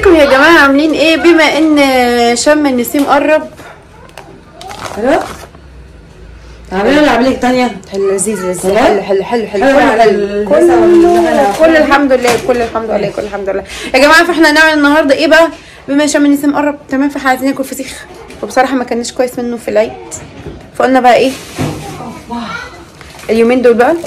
ازيكم يا جماعه عاملين ايه بما ان شم النسيم قرب حلو عاملين ولا عاملين تانية حلو لذيذ لذيذ والله؟ حلو حلو حلو حلو حلو كله على حلو ال- كله الهندسة كل وال- الحمد لله كل الحمد لله كل الحمد لله يا جماعه فاحنا هنعمل النهارده ايه بقى بما شم النسيم قرب تمام فاحنا عايزين ناكل فسيخ وبصراحه ما كناش كويس منه في العيد فقلنا بقى ايه اليومين دول بقى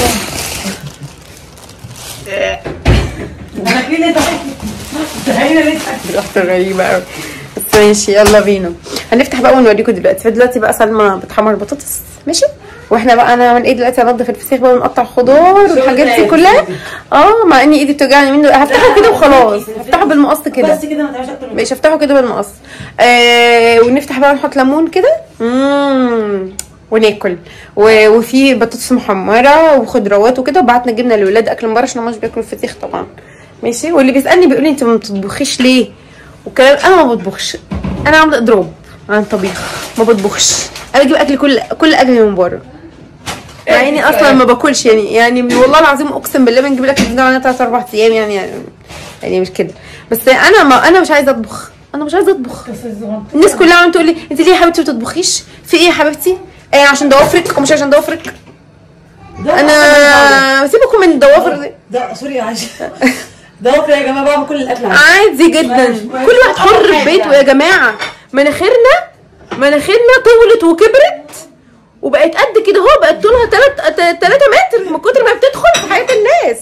انا في ليه ضحك تخيل ليه ريحته غريبة قوي بس ماشي يلا بينا هنفتح بقى ونوريكم دلوقتي فدلوقتي بقى سلمى بتحمر بطاطس ماشي واحنا بقى انا هعمل ايه دلوقتي هنضف الفسيخ بقى ونقطع خضار والحاجات دي كلها اه مع اني ايدي بتوجعني منه هفتحه كده وخلاص هفتحه بالمقص كده بس كده ما تعملش اكتر من مش هفتحه كده بالمقص آه ونفتح بقى نحط ليمون كده مم. وناكل و- وفي بطاطس محمره وخضروات وكده وبعتنا جبنا للولاد اكل من بره عشان مش بياكلوا الفسيخ طبعا ماشي واللي بيسالني بيقول لي انت ما بتطبخيش ليه وكلام انا ما بطبخش انا عامله اضراب عن طبيخ ما بطبخش انا بجيب اكل كل كل اكل من بره مع اني اصلا ما باكلش يعني يعني والله العظيم اقسم بالله بنجيب الاكل ده على 3 4 ايام يعني يعني, يعني مش كده بس انا ما انا مش عايزه اطبخ انا مش عايزه اطبخ الناس كلها عم تقول لي انت ليه يا حبيبتي ما بتطبخيش في ايه يا حبيبتي آه عشان ضوافرك ومش عشان ضوافرك ده انا سيبكم من الضوافر دي ده سوري عايشة ده وفر يا جماعة بعمل كل الاكل عادي. عادي جدا كل واحد حر في بيته يا جماعه مناخيرنا مناخيرنا طولت وكبرت وبقت قد كده اهو بقت طولها 3 3 متر من كتر ما بتدخل في حياه الناس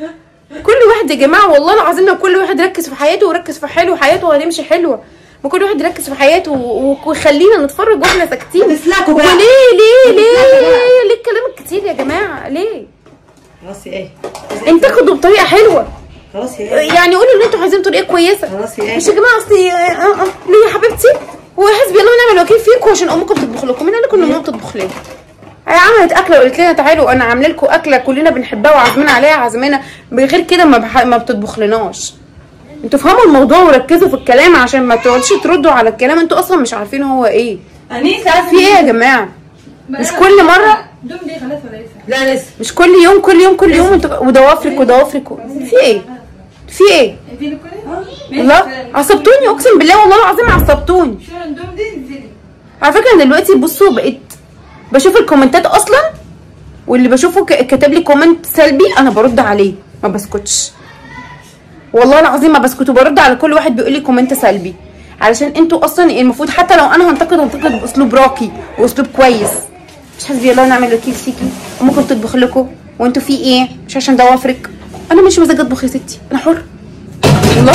كل واحد يا جماعه والله العظيم لو كل واحد ركز في حياته وركز في حلو حياته هتمشي حلوه ما كل واحد يركز في حياته و- ويخلينا نتفرج واحنا ساكتين تسلكوا بقى. وليه ليه ليه تسلكوا بقى. ليه الكلام الكتير يا جماعه ليه خلاص يا ايه انتقدوا بطريقه حلوه خلاص يا ايه يعني قولوا ان انتوا عايزين طريقه كويسه خلاص يا مش ايه يا جماعه اصلي آه، آه، ليه يا حبيبتي وحسبي الله ونعم الوكيل فيكم عشان امكم تطبخ لكم مين قال لكم ان امكم تطبخ لنا هي عملت اكله وقالت لنا تعالوا انا عامله لكم اكله كلنا بنحبها وعازمين عليها عازمينا بغير كده ما بح... ما بتطبخ لناش انتوا فهموا الموضوع وركزوا في الكلام عشان ما تقعدوش تردوا على الكلام انتوا اصلا مش عارفين هو ايه انيسة في ايه يا جماعه مش كل مره دوم دي خلاص ولا لسه؟ لا لسه مش كل يوم كل يوم كل يوم انتوا وضوافرك وضوافرك و- في ايه في ايه انتي اللي كل والله عصبتوني اقسم بالله والله العظيم عصبتوني شو الدوم دي انزلي على فكره أنا دلوقتي بصوا بقيت بشوف الكومنتات اصلا واللي بشوفه ك- كاتب لي كومنت سلبي انا برد عليه ما بسكتش والله العظيم ما بسكت وبرد على كل واحد بيقول لي كومنت سلبي علشان انتوا اصلا المفروض حتى لو انا هنتقد هنتقد باسلوب راقي واسلوب كويس مش حسبي الله ونعم الوكيل فيكي وممكن تطبخ لكم وانتوا في ايه مش عشان ضوافرك انا مش مزاج اطبخ يا ستي انا حر والله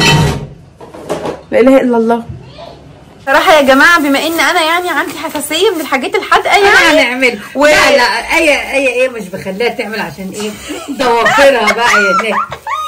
لا اله الا الله صراحة يا جماعة بما ان انا يعني عندي حساسية من الحاجات الحادقة يعني هنعمل و- لا لا اي اي ايه مش بخليها تعمل عشان ايه ضوافرها بقى يا ناس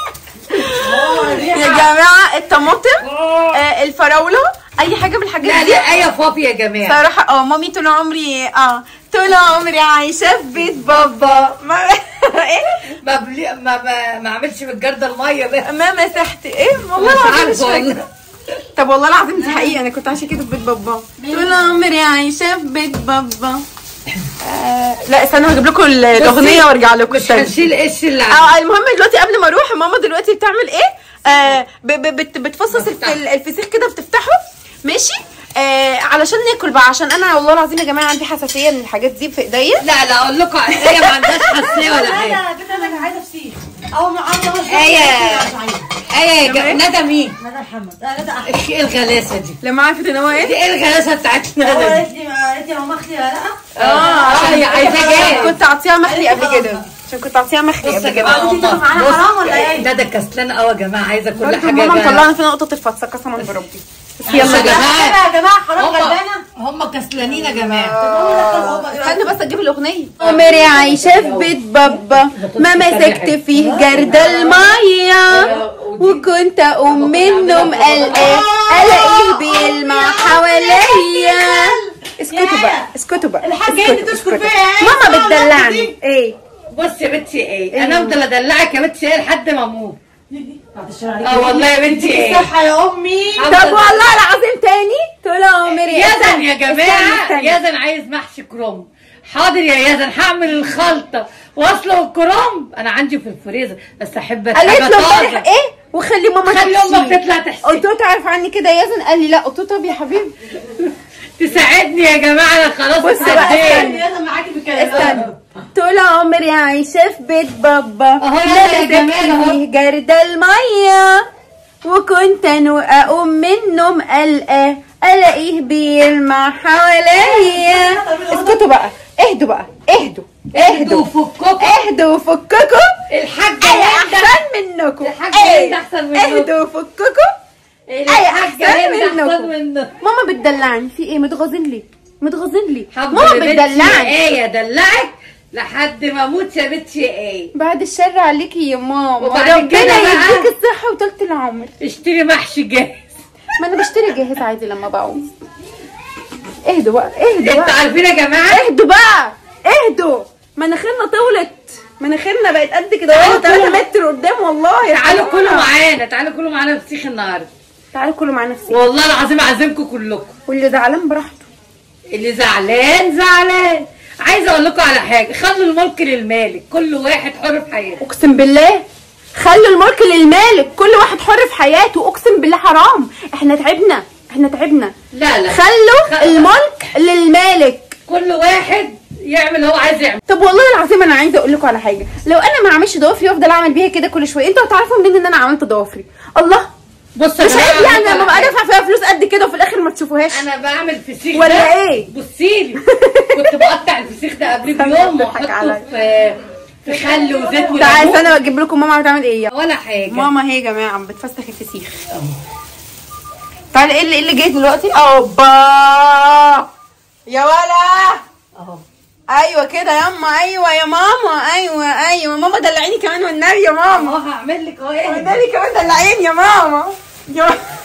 يا جماعة الطماطم آه الفراولة اي حاجة من الحاجات لا دي لا اي فافي يا جماعه صراحة اه مامي طول عمري اه طول عمري عايشة في بيت بابا ما ايه ما بلي ما ما, ما عملش بالجرده الميه بقى ما مسحت ايه والله مش العظيم مش عارفه فاكرة. والله طب والله العظيم دي حقيقة انا كنت عايشة كده في بيت بابا طول عمري عايشة في بيت بابا آه لا استنى هجيب لكم الاغنية وارجع لكم مش استنى. هنشيل قش اللي عندي اه المهم دلوقتي قبل ما اروح ماما دلوقتي بتعمل ايه آه ب- ب- بت بتفصص الف- الفسيخ كده بتفتحه ماشي آه علشان ناكل بقى عشان انا والله العظيم يا جماعه عندي حساسيه من الحاجات دي في ايديا لا لا اقول لكم هي ما عندهاش حساسيه ولا حاجه لا بنت انا عايزة فسيخ او معاصة مش ايه ايه يا جماعه ندى مين؟ ندى محمد لا ندى احمد ايه الغلاسه دي؟ لما عرفت ان هو ايه دي ايه الغلاسه بتاعتنا هو ندى دي؟ قالت لي قالت لي ماما اختي لا اه هي عايزة جاي. كنت اعطيها مخلي قبل كده عشان كنت اعطيها مخلي بص قبل يا كده جماعه انتي تاخد معانا بص، حرام ولا ايه؟ ندى كسلانه قوي يا جماعه عايزه كل برضه حاجه ماما جاهزة. مطلعنا في نقطه الفتسه قسما بربي بس يلا يلا يا بقى. جماعه يا جماعة حرام هم غلبانة هم كسلانين يا جماعه استنى بس اجيب الاغنيه عمري عايشه في بيت بابا ما مسكت فيه جرد الميه وكنت اقوم من النوم قلقان الاقيه بيلمع حواليا اسكتوا بقى اسكتوا بقى الحاجة اسكتوا، اللي تشكر اسكتوا. فيها ايه؟ ماما بتدلعني ايه بصي يا بنتي ايه انا افضل ادلعك يا بنتي ايه لحد ما اموت بعد الشر عليك اه والله يا بنتي ايه صحة يا امي طب والله العظيم تاني طول عمري يزن يا جماعه استنى، استنى. يزن عايز محشي كرنب حاضر يا يزن هعمل الخلطه واصله الكرنب انا عندي في الفريزر بس احب قالت حاجه له امبارح طازه ايه وخلي ماما خلي تحشيه. امك تطلع تحشي قلت له تعرف عني كده يا يزن قال لي لا قلت له طب يا حبيبي تساعدني يا جماعه انا خلاص بص بقى، اتهديت انا معاكي في الكلام استنى طول عمري عايشة في بيت بابا أهو يلا يا جمال أهو. فيه جرد المية وكنت انا اقوم من النوم قلقة الاقيه بيلمع حواليا اسكتوا بقى اهدوا بقى اهدوا اهدوا اهدوا وفككوا اهدوا وفككوا الحاجه اي هند احسن منكم الحاجة أي. هند أحسن منكم. اهدوا وفككوا الحاجه أحسن هند احسن منكم. منه ماما بتدلعني في ايه متغاظين ليه متغاظين ليه حب ماما بنتي بتدلعني ايه دلعك لحد ما اموت يا بنتي ايه بعد الشر عليكي يا ماما وبعد ربنا كده بقى؟ يديك الصحة وطولة العمر اشتري محشي جاهز ما انا بشتري جاهز عادي لما بعوز اهدوا بقى اهدوا انتوا بقى عارفين يا جماعه اهدوا بقى اهدوا مناخيرنا طولت مناخيرنا بقت قد كده تعالوا اهو 3 كلوا. متر قدام والله يا تعالوا جماعة. كلوا معانا تعالوا كلوا معانا فسيخ النهارده تعالوا كلوا معانا فسيخ والله العظيم اعزمكم كلكم واللي زعلان براحته اللي زعلان زعلان عايزه اقول لكم على حاجه خلوا الملك للمالك كل واحد حر في حياته اقسم بالله خلوا الملك للمالك كل واحد حر في حياته اقسم بالله حرام احنا تعبنا احنا تعبنا لا لا خلوا خ- الملك للمالك كل واحد يعمل اللي هو عايز يعمل طب والله العظيم انا عايزه اقول لكم على حاجه لو انا ما اعملش ضوافري وافضل اعمل بيها كده كل شويه انتوا هتعرفوا منين ان انا عملت ضوافري الله بصوا مش يا جماعة عيب يعني أقول لكم لما على ببقى دافعه فيها فلوس قد كده وفي الاخر ما تشوفوهاش انا بعمل فسيخ ولا ده إيه؟ بصيلي كنت بقطع الفسيخ ده قبل بيوم بتضحك واحطه عليا. في في خل وزيت تعالى وليمون استنى اجيب لكم ماما بتعمل ايه ولا حاجه ماما هي يا جماعه عم بتفسخ الفسيخ تعالى ايه اللي ايه اللي جاي دلوقتي اوبا يا ولا اهو ايوه كده ياما ايوه يا ماما ايوه ايوه ماما دلعيني كمان والنبي يا ماما اهو هعمل لك اهو ايه والنبي كمان دلعيني يا ماما يا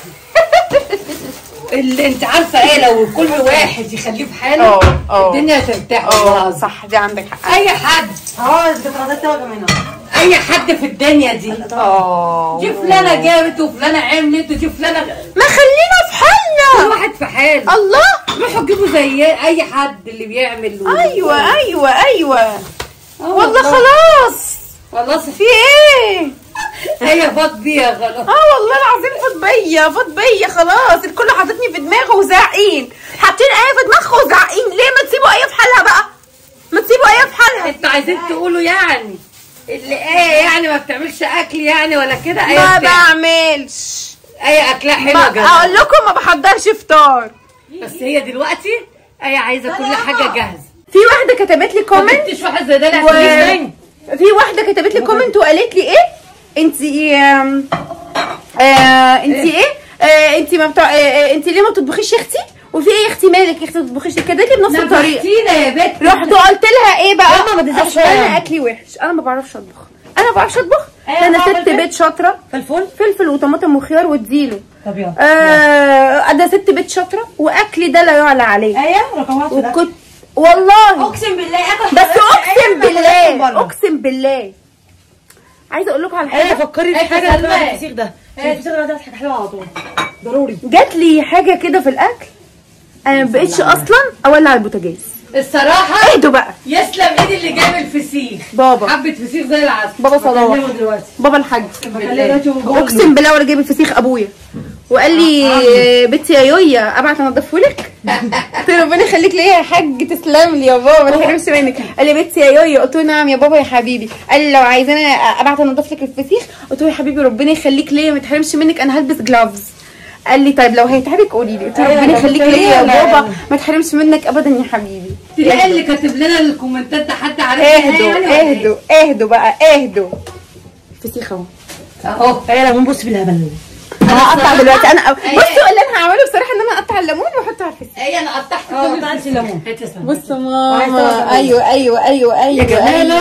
اللي انت عارفه ايه لو كل واحد يخليه في حاله اه، اه. الدنيا هترتاح والله اه العظيم. صح دي عندك حق اي حد اه انت اتغديت سوا كمان اي حد في الدنيا دي اه دي فلانه جابت وفلانه عملت ودي فلانه ما خلينا في كل حالنا واحد في حاله الله روحوا جيبوا زي اي حد اللي بيعمل و- ايوه ايوه ايوه آه والله خلاص والله في ايه هي فاض بيها خلاص اه والله العظيم فاض بيا فاض بيا خلاص الكل حاططني في دماغه وزاعقين حاطين ايه في دماغه وزاعقين ليه ما تسيبوا ايه في حالها بقى ما تسيبوا ايه في حالها انتوا عايزين تقولوا يعني اللي ايه يعني ما بتعملش اكل يعني ولا كده ايه ما بتاع- بعملش اي اكلها حلوه ما جدا اقول لكم ما بحضرش فطار بس هي دلوقتي اي عايزه كل حاجه جاهزه في واحده كتبت لي ما كومنت جبتش واحد زي ده لا و... تجيب في واحده كتبت لي كومنت وقالت لي ايه انت آم، آه انت ايه آه انت ما بتاع آه انت ليه ما بتطبخيش يا اختي وفي ايه يا اختي مالك يا اختي ما بتطبخيش كده لي بنفس الطريقه نبهتينا يا بنت رحت قلت لها ايه بقى ياما ما تزعلش أصل انا يعني. اكلي وحش انا ما بعرفش اطبخ انا ما بعرفش اطبخ أيوة، انا بعمل ست كده. بيت شاطره فلفل فلفل وطماطم وخيار واديله طب يلا آه انا ست بيت شاطره واكلي ده لا يعلى عليه ايه رقم واحد في ده. وكنت والله اقسم بالله اكل بس حضرتك اقسم أي حاجة بالله بره. اقسم بالله عايزه اقول لكم على ايه حاجه فكري في إيه حاجه سلمى؟ تبع الفسيخ ده عشان الفسيخ ده ده حاجه حلوه على طول ضروري جات لي حاجه كده في الاكل انا ما بقتش اصلا اولع البوتاجاز الصراحه اهدوا بقى يسلم ايد اللي جاب الفسيخ بابا حبه فسيخ زي العسل بابا صلاح بكلمه دلوقتي بابا الحاج بكلمه دلوقتي وجوه اقسم بالله ولا جايب الفسيخ ابويا وقال لي بنتي يا يويا ابعت انضفه لك قلت له ربنا يخليك ليا يا حاج تسلم لي يا بابا ما تحرمش منك قال لي بنتي يا يويا قلت له نعم يا بابا يا حبيبي قال لي لو عايزاني ابعت انضف لك الفسيخ قلت له يا حبيبي ربنا يخليك ليا ما تحرمش منك انا هلبس جلافز قال لي طيب لو هيتعبك قولي لي قلت له أيوة، ربنا طب يخليك قلت ليا يا لي لا. بابا ما تحرمش منك ابدا يا حبيبي تلاقي اللي كاتب لنا الكومنتات ده حد عارف اهدوا اهدوا اهدوا بقى اهدوا الفسيخ اهو اهو ايه ليمون بص بالهبل انا هقطع دلوقتي انا أيوة. بصوا اللي انا هعمله بصراحه ان انا اقطع الليمون واحطه على الفسيخ هي انا قطعت اه كل قطعت الفسيخ. ليمون تسلم بص عايزة ماما أوصل. ايوه ايوه ايوه ايوه يا جمالة.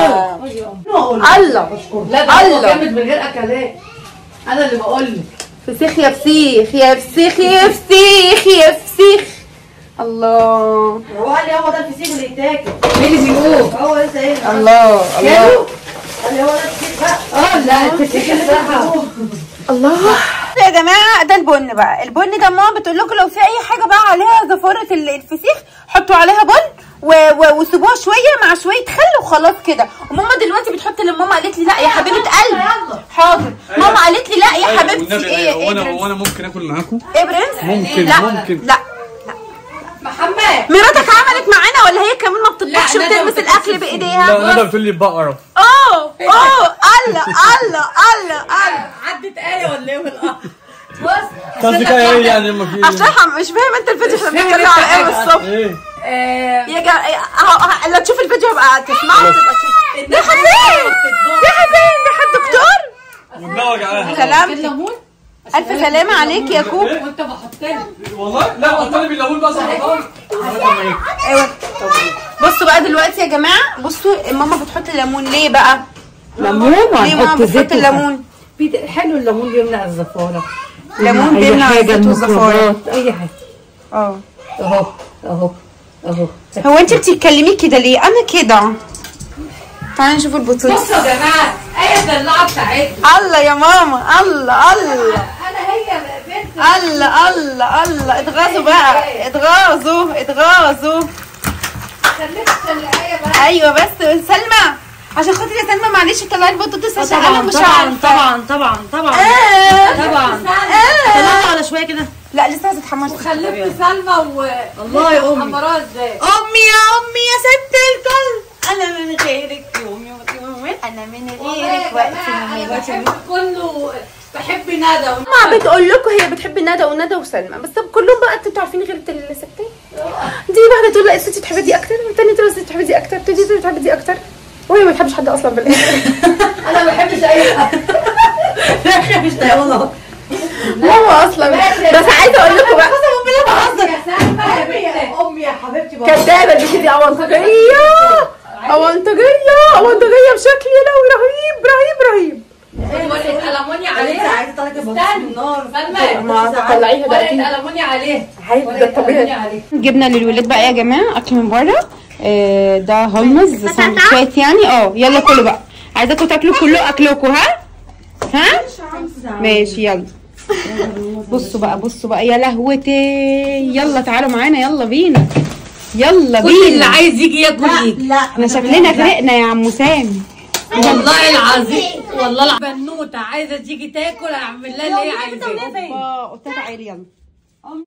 أيوة. الله لا ده هو الله. جامد من غير اكلات انا اللي بقول لك فسيخ يا فسيخ يا فسيخ يا فسيخ يا فسيخ الله هو قال لي هو ده الفسيخ اللي يتاكل مين اللي بيقول هو لسه ايه الله الله قال لي هو ده الفسيخ بقى اه لا الفسيخ الصراحه الله يا جماعه ده البن بقى البن ده ماما بتقول لكم لو في اي حاجه بقى عليها زفاره ال- الفسيخ حطوا عليها بن و... و... وسيبوها شويه مع شويه خل وخلاص كده وماما دلوقتي بتحط اللي ماما قالت لي لا يا حبيبه قلبي حاضر ماما قالت لي لا يا حبيبتي والنبي ايه ايه ايه وانا برنس وانا ممكن اكل معاكم ايه برنس ممكن لا ممكن لا محمد مراتك عملت معانا ولا هي كمان ما بتطبخش لا، ندى وبتلمس ما الاكل بتطبخش. بايديها لا ندى بتقول لي بقرف اوه اوه الله الله الله الله عدت آية ولا ايه من الأرض بص قصدك ايه يعني لما في اشرحها مش فاهم انت الفيديو احنا فاهم بنتكلم انت على ايه حاجة. بالظبط ايه آه، يا جماعه اهو لا تشوف الفيديو يبقى تسمعه وتبقى تشوف يا حسين يا حسين ده حد دكتور ودماغ وجعاها سلامتك الليمون الف سلامه عليك يا كوب وانت بحط لها والله لا قلت لي بالليمون بقى سرطان ايوه بصوا بقى دلوقتي يا جماعه بصوا ماما بتحط الليمون ليه بقى ليمون ليه ماما بتحط الليمون بيد- حلو الليمون بيمنع الزفارة ليمون أي بيمنع حاجة الزيت والزفاره الميكروبات، أي حاجة اه أهو أهو أهو هو انت بتتكلمي كده ليه انا كده تعالي نشوف البطاطس بصوا يا جماعة آية الدلاعة بتاعتنا الله يا ماما الله الله أنا هي بنت الله الله الله اتغاظوا بقى اتغاظوا اتغاظوا خليت الآية بقى ايوه بس سلمى عشان خاطر يا سلمى معلش طلعي البطاطس عشان انا طبعا مش طبعا عارفه طبعا طبعا طبعا آه. طبعا آه. طلعوا على شويه كده لا لسه عايزه اتحمر خلفت سلمى و الله يا أمي. حمراها ازاي امي يا امي يا ست الكل انا من غيرك يومي ويومي انا من غيرك وقت انا وقت بحب كله بحب ندى ما بتقول لكم هي بتحب ندى وندى وسلمى بس طب كلهم بقى انتوا عارفين غير الستين دي واحده تقول لا الست بتحب دي اكتر والتانيه تقول الست بتحب دي اكتر تدي تقول بتحب دي اكتر وهي ما بتحبش حد اصلا بالاخر انا ما بحبش اي حاجه مش طايقه والله ماما اصلا بس عايزه اقول لكم بقى يا سلمى يا بنت امي يا حبيبتي كدابه دي دي اونطاجيه اونطاجيه اونطاجيه بشكل يا لهوي رهيب رهيب رهيب ورقه المونيا انت عليها عايزه طالعه البطاطس من النار سلمى ما تطلعيها ورقه دقيقتين المونيا عليها عادي ده طبيعي جبنا للولاد بقى يا جماعه اكل من بره آه، ده هولمز سندوتشات يعني اه يلا كلوا بقى عايزاكم تاكلوا كله اكلكم ها ها ماشي يلا بصوا بقى بصوا بقى يا لهوتي يلا تعالوا معانا يلا بينا يلا كل اللي بينا عايز يجي ياكل يجي لا احنا شكلنا غرقنا يا عم سامي والله العظيم والله العظيم بنوته عايزه تيجي تاكل اعمل لها اللي هي عايزاه اه قلت لها تعالي يلا